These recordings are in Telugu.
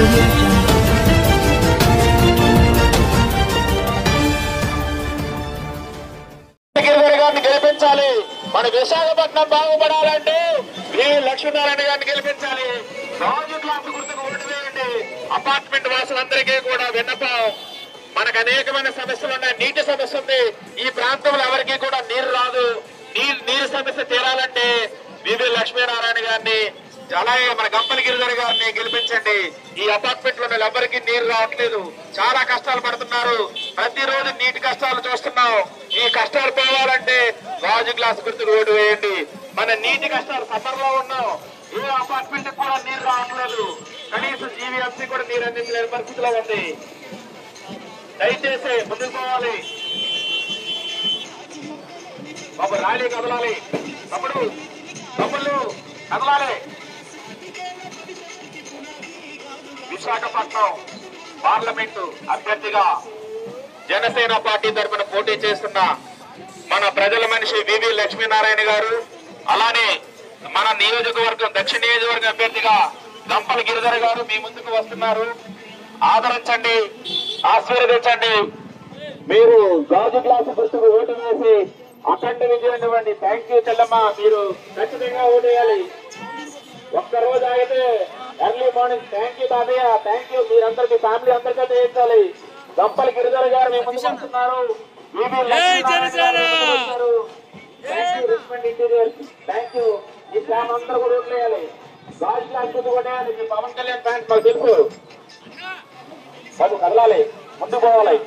audio jungle. గిరిధర్ గారిని గెలిపించాలి మన విశాఖపట్నం బాగుపడాలంటే వి లక్ష్మీనారాయణ గారిని గెలిపించాలి రాజు క్లాస్ గుర్తుకు ఓటు వేయండి అపార్ట్మెంట్ వాసులందరికీ కూడా విన్నపం మనకు అనేకమైన సమస్యలు ఉన్నాయి నీటి సమస్య ఉంది ఈ ప్రాంతంలో ఎవరికీ కూడా నీరు రాదు నీరు నీరు సమస్య తీరాలంటే వివి లక్ష్మీనారాయణ గారిని అలాగే మన గంపల గిరిధర్ గారిని గెలిపించండి ఈ అపార్ట్మెంట్ లో ఎవరికి నీరు రావట్లేదు చాలా కష్టాలు పడుతున్నారు ప్రతిరోజు నీటి కష్టాలు చూస్తున్నాం ఈ కష్టాలు పోవాలంటే రాజు గ్లాస్ గుర్తుకు ఓటు వేయండి మన నీటి కష్టాలు సమ్మర్ లో ఉన్నాం ఏ అపార్ట్మెంట్ కూడా నీరు రావట్లేదు కనీసం జీవీఎంసీ కూడా నీరు అందించలేని పరిస్థితిలో ఉంది దయచేసి ముందుకు పోవాలి బాబు ర్యాలీ కదలాలి తమ్ముడు తమ్ముళ్ళు కదలాలి విశాఖపట్నం పార్లమెంటు అభ్యర్థిగా జనసేన పార్టీ తరఫున పోటీ చేస్తున్న మన ప్రజల మనిషి వివి లక్ష్మీనారాయణ గారు అలానే మన నియోజకవర్గం దక్షిణ నియోజకవర్గం అభ్యర్థిగా గంపల గిరిధర్ గారు మీ ముందుకు వస్తున్నారు ఆదరించండి ఆశీర్వదించండి మీరు గాజు గ్లాసు గుర్తుకు ఓటు వేసి అఖండ విజయం ఇవ్వండి థ్యాంక్ యూ చెల్లమ్మ మీరు ఖచ్చితంగా ఓటు వేయాలి ఒక్క రోజు అయితే ఎర్లీ మార్నింగ్ థ్యాంక్ యూ తాతయ్య థ్యాంక్ యూ మీరందరూ మీ ఫ్యామిలీ అందరికీ చేయించాలి గంపల గిరిధర్ గారు మీ ముందుకు వస్తున్నారు వివి లక్ష్మీనారాయణ గారు మీ ముందుకు వస్తున్నారు. Thank you Richmond interior thank you ఈ ఫ్యాన్ అందరూ కూడా ఓట్లు వేయాలి గాజు గ్లాస్ గుర్తు కొట్టేయాలి మీ పవన్ కళ్యాణ్ ఫ్యాన్స్ మాకు తెలుసు బాబు కదలాలి ముందుకు పోవాలి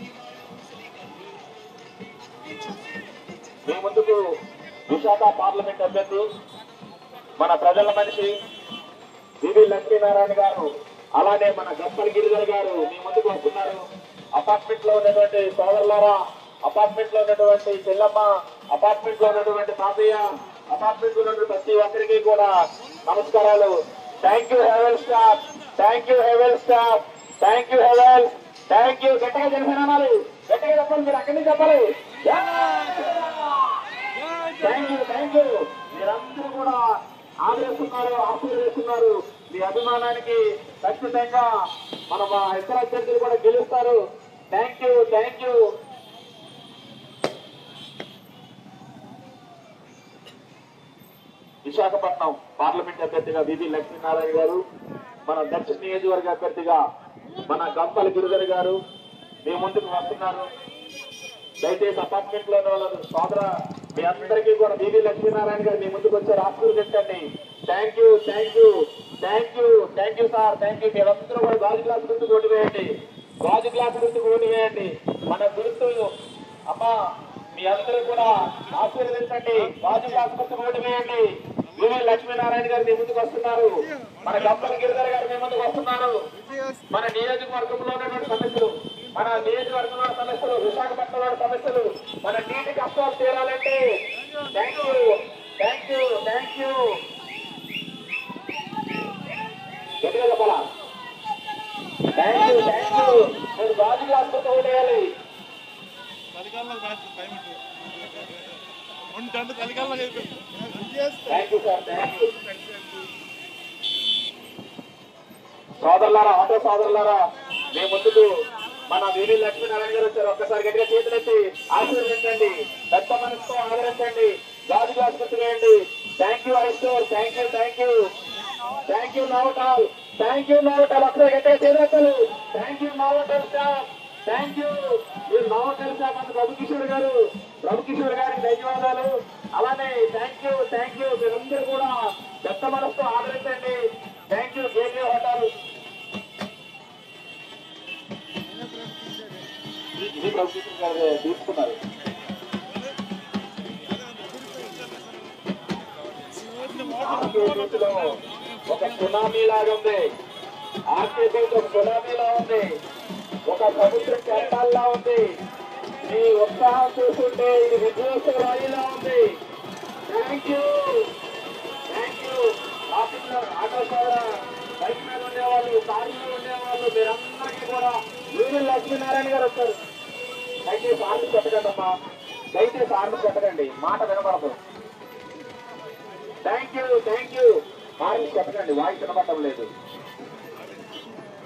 మీ ముందుకు విశాఖ పార్లమెంట్ అభ్యర్థి మన ప్రజల మనిషి వివి లక్ష్మీనారాయణ గారు అలానే మన గప్పల్ గిరిధర్ గారు మీ ముందుకు వస్తున్నారు అపార్ట్మెంట్ లో ఉన్నటువంటి సోదరులారా అపార్ట్మెంట్ లో ఉన్నటువంటి చెల్లమ్మ అపార్ట్మెంట్ లో ఉన్నటువంటి తాతయ్య అపార్ట్మెంట్ లో ఉన్నటువంటి ప్రతి ఒక్కరికి కూడా నమస్కారాలు థ్యాంక్ యూ హెవెల్ స్టాఫ్ థ్యాంక్ యూ హెవెల్ స్టాఫ్ థ్యాంక్ యూ హెవెల్ థ్యాంక్ యూ గట్టిగా జనసేన అనాలి గట్టిగా చెప్పాలి మీరు అక్కడి నుంచి చెప్పాలి థ్యాంక్ యూ థ్యాంక్ యూ మీరందరూ కూడా ఆదరిస్తున్నారు ఆశీర్వదిస్తున్నారు మీ అభిమానానికి ఖచ్చితంగా మన మా ఇతర అభ్యర్థులు కూడా గెలుస్తారు thank you thank you Visakhapatnam parliament అభ్యర్థిగా వివి లక్ష్మీనారాయణ గారు మన దక్షిణ నియోజకవర్గ అభ్యర్థిగా మన గంపల గిరిధర్ గారు మీ ముందుకు వస్తున్నారు దయచేసి అపార్ట్మెంట్ లో ఉన్న వాళ్ళ సోదర మీ అందరికీ కూడా బీబీ లక్ష్మీనారాయణ గారు మీ ముందుకు వచ్చారు ఆశీర్వదించండి thank you thank you thank you thank you sir thank you మీరందరూ కూడా గాజు గ్లాస్ గుర్తుకు ఓటు వేయండి గాజు గ్లాస్ గుర్తుకు ఓటు వేయండి మన గుర్తు అమ్మా మీ అందరూ కూడా ఆశీర్వదించండి గాజు గ్లాస్ గుర్తుకు ఓటు వేయండి బీవీ లక్ష్మీనారాయణ గారు మీ ముందుకు వస్తున్నారు మన గంపల గిరిధర్ గారు మీ ముందుకు వస్తున్నారు మన నియోజకవర్గంలో ఉన్నటువంటి సమస్యలు మన నియోజకవర్గంలో ఉన్న సమస్యలు విశాఖపట్నంలో ఉన్న సమస్యలు మన నీటి కష్టాలు తీరాలంటే thank you thank you thank you గట్టిగా చెప్పాలా థ్యాంక్ యూ థ్యాంక్ యూ మీరు గాజు గ్లాస్ తో ఓటేయాలి చలికాలంలో కాదు టైం ఉంటుంది చలికాలంలో అయిపోయింది thank you sir thank you సోదరులారా ఆటో సోదరులారా మీ ముందుకు మన వీరి లక్ష్మీనారాయణ గారు వచ్చారు ఒక్కసారి గట్టిగా చేతులెత్తి ఆశీర్వదించండి పెద్ద మనసుతో ఆదరించండి గాజు గ్లాస్ గుర్తు వేయండి thank you iStore thank you thank you thank you Novotel thank you Novotel ఒకసారి గట్టిగా చేతులెత్తాలి thank you Novotel staff thank you మీరు నోవటాల్ స్టాఫ్ అంత ప్రభుకిషోర్ గారు ప్రభుకిషోర్ గారికి ధన్యవాదాలు అలానే థ్యాంక్ యూ థ్యాంక్ యూ మీరందరూ కూడా పెద్ద మనసుతో ఆదరించండి థ్యాంక్ యూ గేట్వే హోటల్ ఇది ప్రభుకిషోర్ గారు తీసుకున్నారు ఆర్కేపీలో ఒక సునామీ లాగా ఉంది ఆర్కేపీ ఒక సునామీలా ఉంది ఒక సముద్ర కేటాల్లా ఉంది మీ ఉత్సాహం చూస్తుంటే ఇది విధ్వంస రాయిలా ఉంది thank you thank you traffic లో ఆటో సోదర బైక్ మీద ఉండేవాళ్ళు కారు మీద ఉండేవాళ్ళు మీరందరికీ కూడా వీరు లక్ష్మీనారాయణ గారు వచ్చారు దయచేసి ఆర్లు పెట్టకండి అమ్మా దయచేసి ఆర్లు పెట్టకండి మాట వినపడదు thank you thank you horn చెప్పకండి వాయిస్ వినపడటం లేదు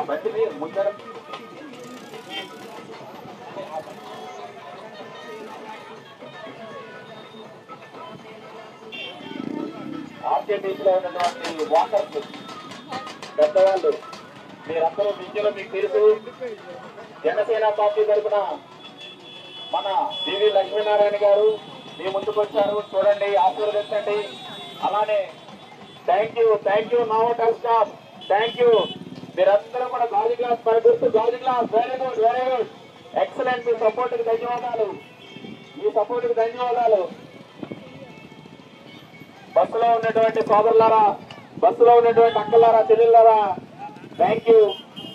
బండిని ముందర ఆర్టీసీలో ఉన్నటువంటి వాకర్స్ పెద్దవాళ్ళు మీరందరూ విద్యలో మీకు తెలుసు జనసేన పార్టీ తరఫున మన డివి లక్ష్మీనారాయణ గారు మీ ముందుకు వచ్చారు చూడండి ఆశీర్వదించండి అలానే thank you thank you Novotel staff thank you మీరందరూ కూడా గాజు గ్లాస్ మన గుర్తు గాజు glass very good very good excellent మీ సపోర్ట్ కి ధన్యవాదాలు మీ సపోర్ట్ కి ధన్యవాదాలు బస్సులో ఉన్నటువంటి సోదరులారా బస్సులో ఉన్నటువంటి అక్కలారా చెల్లెళ్ళారా థ్యాంక్ యూ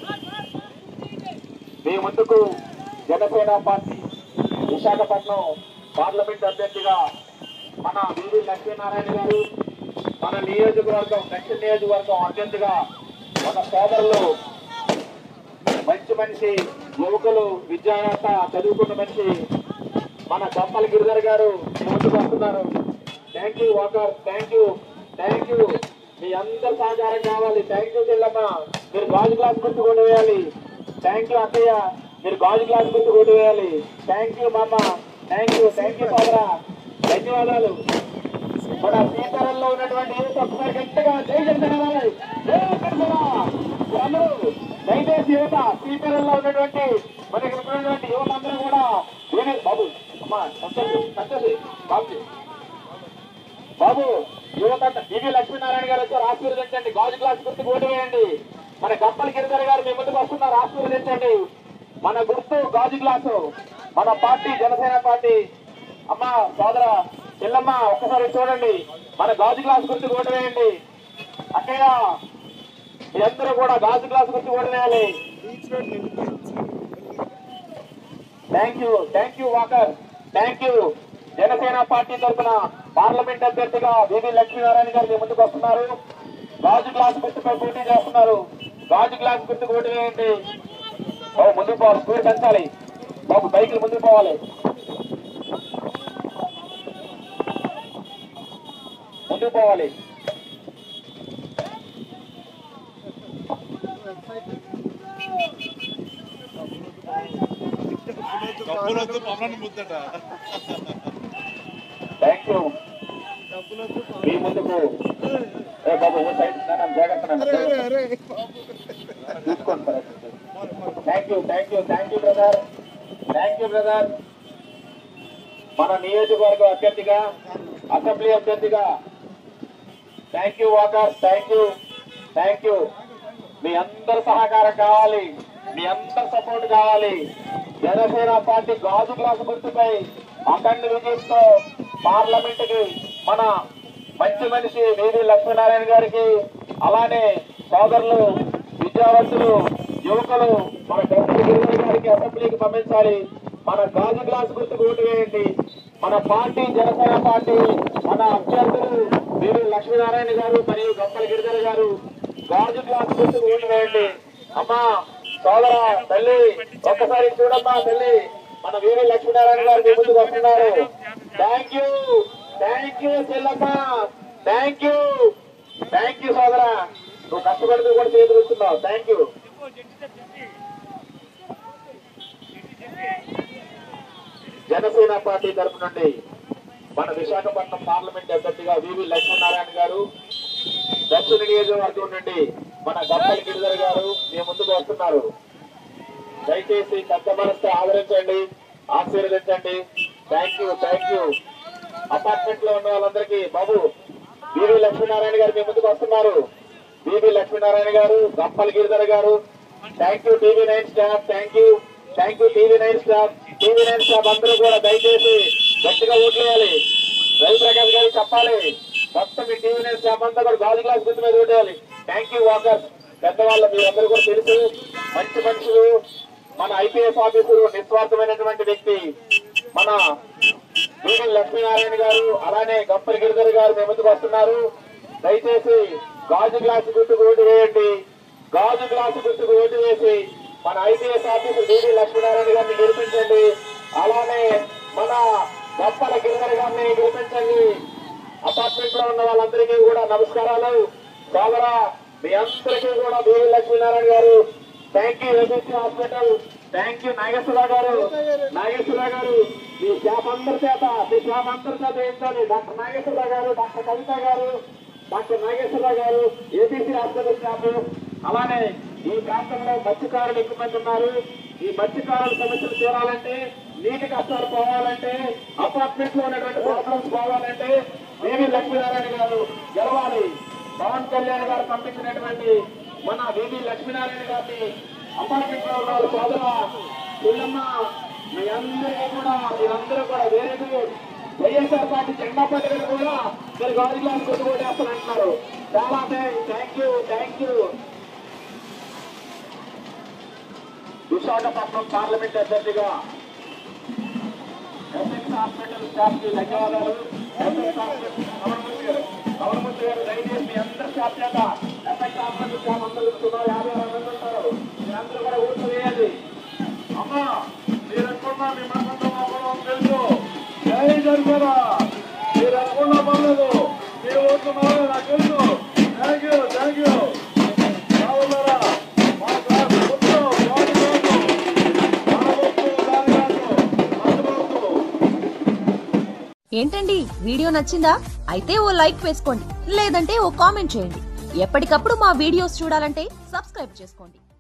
మీ ముందుకు జనసేన పార్టీ విశాఖపట్నం పార్లమెంట్ అభ్యర్థిగా మన వీరి లక్ష్మీనారాయణ గారు మన నియోజకవర్గం దక్షిణ నియోజకవర్గం అభ్యర్థిగా మన సోదరులు మంచి మనిషి యువకులు విద్యావేత్త చదువుకున్న మనిషి మన దమ్మల గిరిధర్ గారు మీ ముందుకు వస్తున్నారు thank you walker thank you thank you మీ అందరి సహకారం కావాలి థ్యాంక్ యూ చెల్లమ్మ మీరు గాజు గ్లాస్ గుర్తు కొట్టు వేయాలి థ్యాంక్ యూ అక్కయ్య మీరు గాజు గ్లాస్ గుర్తు కొట్టు వేయాలి థ్యాంక్ యూ మామ థ్యాంక్ యూ థ్యాంక్ యూ సోదరా ధన్యవాదాలు మన సీతారంలో ఉన్నటువంటి యువత ఒకసారి గట్టిగా జై జనసేన అనాలి. జై జనసేన అందరూ దయచేసి యువత సీతారంలో ఉన్నటువంటి మన ఇక్కడ ఉన్నటువంటి యువతందరూ కూడా వీరి బాబు అమ్మా సంతోషి సంతోషి బాబు బాబు యువత డివి లక్ష్మీనారాయణ గారు వచ్చారు ఆశీర్వదించండి గాజు గ్లాస్ గుర్తు ఓటు వేయండి మన గప్పల గిరిధర్ గారు మీ ముందుకు వస్తున్నారు ఆశీర్వదించండి మన గుర్తు గాజు గ్లాసు మన పార్టీ జనసేన పార్టీ అమ్మ సోదర చెల్లమ్మ ఒక్కసారి చూడండి మన గాజు గ్లాస్ గుర్తు ఓటు వేయండి అక్కయ్య మీరందరూ కూడా గాజు గ్లాస్ గుర్తు ఓటు వేయాలి thank you thank you walker thank you Janasena party తరఫున పార్లమెంట్ అభ్యర్థిగా వివి లక్ష్మీనారాయణ గారు మీ ముందుకు వస్తున్నారు గాజు గ్లాస్ గుర్తుపై పోటీ చేస్తున్నారు గాజు గ్లాస్ గుర్తుకు ఓటు వేయండి బాబు ముందుకు పోవాలి స్పీడ్ పెంచాలి బాబు బైకులు ముందుకు పోవాలి ముందుకు పోవాలి డబ్బులొద్దు మమ్మల్ని ముద్దట థ్యాంక్ యూ డబ్బులొద్దు మీ ముందుకు ఏ బాబు ఓ సైడ్ నాన్న, జాగ్రత్త నాన్న, జాగ్రత్త. చూసుకోండి పరిస్థితి thank you thank you thank you brother thank you brother మన నియోజకవర్గ అభ్యర్థిగా అసెంబ్లీ అభ్యర్థిగా thank you walker thank you thank you మీ అందరి సహకారం కావాలి మీ అందరి సపోర్ట్ కావాలి జనసేన పార్టీ గాజు గ్లాసు గుర్తుపై అఖండ విజయంతో పార్లమెంట్ కి మన మంచి మనిషి వీరి లక్ష్మీనారాయణ గారికి అలానే సోదరులు విద్యావంతులు యువకులు మన డబ్బులు గిరిజన గారికి అసెంబ్లీకి పంపించాలి మన గాజు గ్లాస్ గుర్తుకు ఓటు వేయండి మన పార్టీ జనసేన పార్టీ మన అభ్యర్థులు వీరు లక్ష్మీనారాయణ గారు మరియు గంపల గిరిజన గారు గాజు గ్లాస్ గుర్తుకు ఓటు వేయండి అమ్మా సోదర తల్లి ఒక్కసారి చూడమ్మా తల్లి మన వీరి లక్ష్మీనారాయణ గారు మీ ముందుకు వస్తున్నారు థ్యాంక్ యూ థ్యాంక్ యూ చెల్లమ్మ థ్యాంక్ యూ థ్యాంక్ యూ సోదర నువ్వు కష్టపడుతూ కూడా చేతులు ఇస్తున్నావు థ్యాంక్ యూ జనసేన పార్టీ తరపు నుండి మన విశాఖపట్నం పార్లమెంట్ అభ్యర్థిగా వివి లక్ష్మీనారాయణ గారు దక్షిణ నియోజకవర్గం నుండి మన గప్పలి గిరిధర్ గారు మీ ముందుకు వస్తున్నారు దయచేసి పెద్ద మనసుతో ఆదరించండి ఆశీర్వదించండి thank you thank you apartment లో ఉన్న వాళ్ళందరికీ బాబు వివి లక్ష్మీనారాయణ గారు మీ ముందుకు వస్తున్నారు వివి లక్ష్మీనారాయణ గారు గప్పలి గిరిధర్ గారు thank you TV nine staff thank you thank you TV nine staff TV nine staff అందరూ కూడా దయచేసి గట్టిగా ఓట్లు వేయాలి రవి ప్రకాష్ గారికి చెప్పాలి మొత్తం మీ టీవీ నైన్ స్టాఫ్ అంతా కూడా గాజు గ్లాస్ గుర్తు మీద ఓటేయాలి థ్యాంక్ యూ వాకర్స్ పెద్దవాళ్ళు మీరందరూ కూడా తెలుసు మంచి మనుషులు మన ఐపీఎస్ ఆఫీసరు నిస్వార్థమైనటువంటి వ్యక్తి మన వీడి లక్ష్మీనారాయణ గారు అలానే గంపరి గిరిధర్ గారు మీ ముందుకు వస్తున్నారు దయచేసి గాజు గ్లాసు గుర్తుకు ఓటు వేయండి గాజు గ్లాసు గుర్తుకు ఓటు వేసి మన ఐపీఎస్ ఆఫీసర్ వీడి లక్ష్మీనారాయణ గారిని గెలిపించండి అలానే మన గంపల గిరిధర్ గారిని గెలిపించండి అపార్ట్మెంట్ లో ఉన్న వాళ్ళందరికీ కూడా నమస్కారాలు సోదర మీ అందరికీ కూడా వీడి లక్ష్మీనారాయణ గారు thank you agency hospital thank you Nageswararao గారు నాగేశ్వరరావు గారు మీ స్టాఫ్ అందరి చేత మీ స్టాఫ్ అందరి చేత ఏంటని డాక్టర్ నాగేశ్వరరావు గారు డాక్టర్ కవిత గారు డాక్టర్ నాగేశ్వరరావు గారు ఏబీసీ హాస్పిటల్ స్టాఫ్ అలానే ఈ ప్రాంతంలో మత్స్యకారులు ఎక్కువ మంది ఉన్నారు ఈ మత్స్యకారుల సమస్యలు తీరాలంటే నీటి కష్టాలు పోవాలంటే అపార్ట్మెంట్ లో ఉన్నటువంటి ప్రాబ్లమ్స్ పోవాలంటే దేవి లక్ష్మీనారాయణ గారు గెలవాలి పవన్ కళ్యాణ్ గారు పంపించినటువంటి మన వివి లక్ష్మీనారాయణ గారిని అపార్ట్మెంట్ లో ఉన్న వాళ్ళ సోదర పిల్లమ్మ మీ అందరికీ కూడా మీరందరూ కూడా వేరే వైఎస్ఆర్ పార్టీ జెండా పట్టుకుని కూడా మీరు గాలి గ్లాస్ కొట్టుకోటేస్తానంటున్నారు చాలా thank you thank you Visakhapatnam parliament అభ్యర్థిగా ఎస్ఎక్స్ హాస్పిటల్ స్టాఫ్ కి ధన్యవాదాలు ఎస్ఎక్స్ హాస్పిటల్ గవర్నమెంట్ గారు గవర్నమెంట్ గారు దయచేసి మీ అందరి స్టాఫ్ చేత ఎస్ఎక్స్ హాస్పిటల్ స్టాఫ్ అందరూ ఇస్తున్నారు యాభై ఆరు మంది ఉంటారు మీరందరూ కూడా ఓట్లు వేయాలి అమ్మా మీరు ఎక్కడున్నా మీ మనసులో మాట్లాడడం తెలుసు జై జనసేన మీరు ఎక్కడున్నా పర్లేదు మీ ఓట్లు మారే నాకు తెలుసు థ్యాంక్ యూ థ్యాంక్ యూ రావులారా మా క్లాస్ వద్దు వాడి కాదు మన వద్దు దాని కాదు మన వద్దు ఏంటండి వీడియో నచ్చిందా అయితే ఓ లైక్ వేసుకోండి లేదంటే ఓ కామెంట్ చేయండి ఎప్పటికప్పుడు మా వీడియోస్ చూడాలంటే సబ్స్క్రైబ్ చేసుకోండి